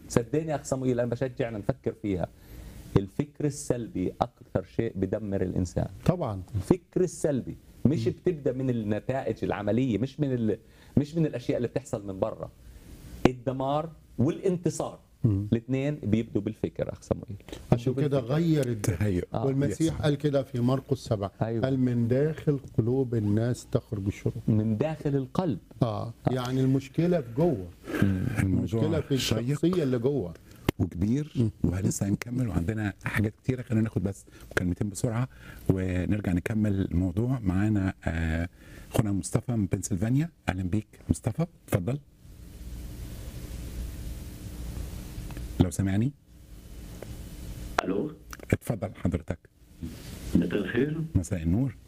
صدقني اخ صموئيل انا بشجعنا نفكر فيها الفكر السلبي اكثر شيء بدمر الانسان طبعا الفكر السلبي مش بتبدا من النتائج العمليه مش من ال... مش من الاشياء اللي بتحصل من برا الدمار والانتصار الاثنين بيبدوا بالفكر اخ صموئيل عشان كده غير الدنيا تهيؤ آه. والمسيح قال كده في مرقس سبعة أيوة. قال من داخل قلوب الناس تخرج الشرور من داخل القلب اه يعني المشكله في جوه المشكله الموضوع في شيق الشخصيه اللي جوه وكبير ولسه هنكمل وعندنا حاجات كتيره خلينا ناخد بس مكالمتين بسرعه ونرجع نكمل الموضوع معانا آه، اخونا مصطفى من بنسلفانيا اهلا بيك مصطفى اتفضل لو سامعني الو اتفضل حضرتك مساء الخير مساء النور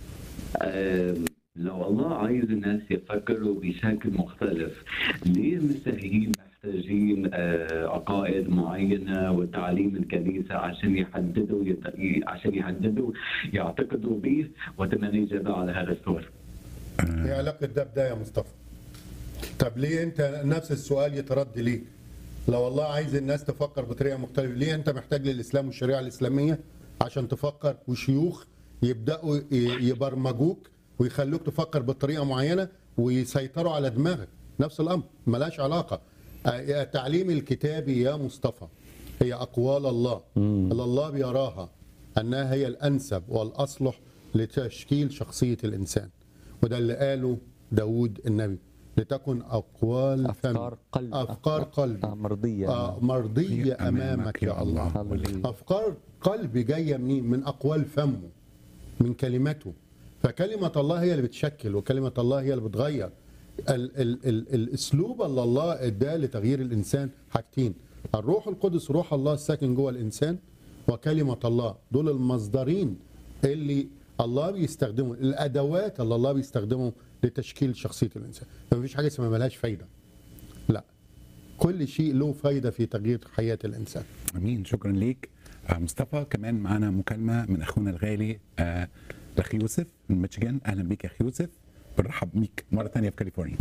آم، لو الله عايز الناس يفكروا بشكل مختلف ليه المسيحيين محتاجين آه، عقائد معينه وتعليم الكنيسه عشان يحددوا يت- ي- عشان يحددوا يعتقدوا به وتمنى اجابه على هذا السؤال ايه علاقه ده بده يا مصطفى طب ليه انت نفس السؤال يترد ليك لو الله عايز الناس تفكر بطريقه مختلفه ليه انت محتاج للاسلام والشريعه الاسلاميه عشان تفكر وشيوخ يبداوا ي- يبرمجوك ويخلوك تفكر بطريقه معينه ويسيطروا على دماغك نفس الامر ملاش علاقه آه، التعليم الكتابي يا مصطفى هي اقوال الله اللي الله بيراها انها هي الانسب والاصلح لتشكيل شخصيه الانسان وده اللي قاله داود النبي لتكن اقوال افكار فم قلب افكار قلبي آه، مرضيه آه مرضيه امامك يا الله هللويا. افكار قلبي جايه منين من اقوال فمه من كلمته فكلمه الله هي اللي بتشكل وكلمه الله هي اللي بتغير ال ال ال الاسلوب اللي الله اداه لتغيير الانسان حاجتين الروح القدس روح الله الساكن جوه الانسان وكلمه الله دول المصدرين اللي الله بيستخدمهم الادوات اللي الله بيستخدمهم لتشكيل شخصيه الانسان فمفيش حاجه اسمها ملهاش فايده لا كل شيء له فايده في تغيير حياه الانسان امين شكرا ليك آه، مصطفى كمان معانا مكالمه من اخونا الغالي آه، الاخ يوسف من ميشيغان اهلا بيك يا اخ يوسف بنرحب بيك مره ثانيه في كاليفورنيا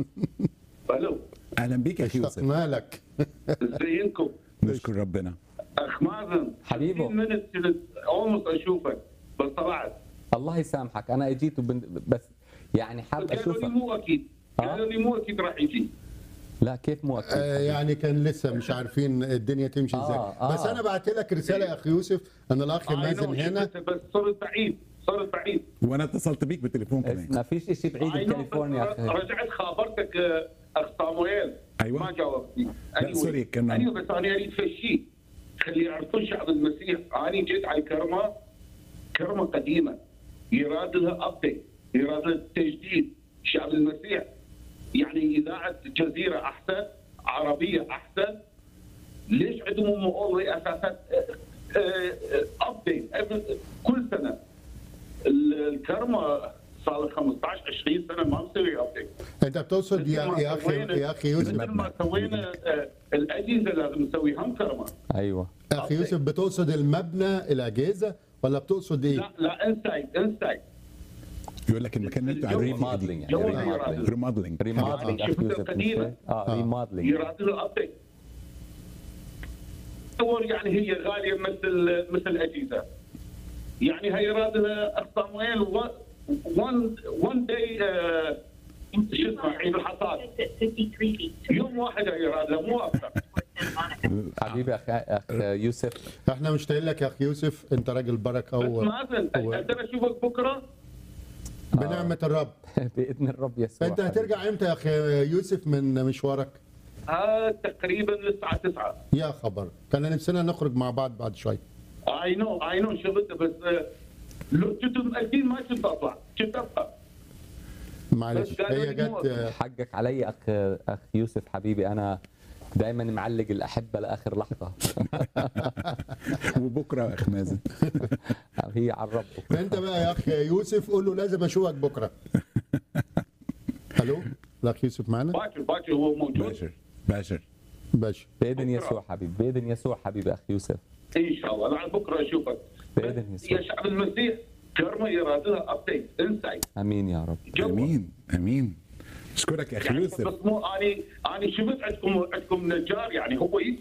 الو اهلا بيك يا اخ يوسف اشتقنا لك ازيكم نشكر ربنا اخ مازن حبيبه. 15 minutes اولموست اشوفك بس طلعت الله يسامحك انا اجيت وبن... بس يعني حاب قالوا لي اشوفك مو اكيد آه. قالوا لي مو اكيد راح يجي لا كيف مو اكيد آه يعني كان لسه مش عارفين الدنيا تمشي ازاي آه، آه. بس انا بعت لك رساله يا اخي يوسف ان الاخ I مازن know هنا شفتها، بس صرت بعيد صرت بعيد وانا اتصلت بيك بالتليفون كمان ما فيش شيء بعيد I know، بكاليفورنيا بس اخي رجعت خابرتك آه، اخ صامويل أيوة. ما جاوبتني لا، سوري، كنا- ايوه بس انا اريد في شيء خلي يعرفون شعب المسيح انا جيت على كرمه كرمه قديمه يراد لها ابديت يراد لها تجديد شعب المسيح يعني اذاعه جزيره احسن عربيه احسن ليش عندهم اوري اساسا ابديت كل سنه ال- الكرمه صار له 15 20 سنه ما مسوي ابديت انت بتقصد يا يا اخي يا اخي يوسف مثل ما سوينا آه، الاجهزه لازم نسوي هم كرمه ايوه اخي يوسف بتقصد المبنى الاجهزه ولا بتقصد ايه؟ لا لا انسايد انسايد يقول لك المكان اللي انتوا قاعدين فيه ريموديلينج جديد. يعني جو ريموديلينج ريموديلنج ريموديلينج اخي شفتها يوسف مش قديمة. هيك؟ اه ريموديلينج يراد له ابديت تصور يعني هي غاليه مثل مثل الاجهزه يعني هي يراد لها اخ صامويل وان وان داي شو اسمه عيد الحصاد 53 feet. يوم واحد هي يراد لها مو اكثر حبيبي اخ اخ يوسف احنا مشتاقين لك يا اخي يوسف انت راجل بركه بس و... مازن هو- اقدر اشوفك بكره بنعمه الرب باذن الرب يسوع انت هترجع امتى يا اخي يوسف من مشوارك؟ آه تقريبا للساعه 9 يا خبر كان نفسنا نخرج مع بعض بعد شوي اي نو اي نو شفت بس آه، لو كنت مأكدين ما كنت اطلع كنت ابقى معلش بس قالوا هي لي مو- جت حقك علي اخ اخ يوسف حبيبي انا دائما معلق الاحبه لاخر لحظه وبكره يا اخ مازن هي على الرب انت بقى يا اخي يوسف قول له لازم اشوفك بكره الو الاخ يوسف معنا باكر باكر هو موجود باشر باشر باشا باذن يسوع حبيبي باذن يسوع حبيبي اخ يوسف ان شاء الله انا بكره اشوفك بإذن يسوع. يا شعب المسيح كرمه يراد لها ابديت انسايد امين يا رب جوا امين امين اشكرك يا اخي يعني يوسف بس مو اني اني شفت عندكم عندكم نجار يعني هو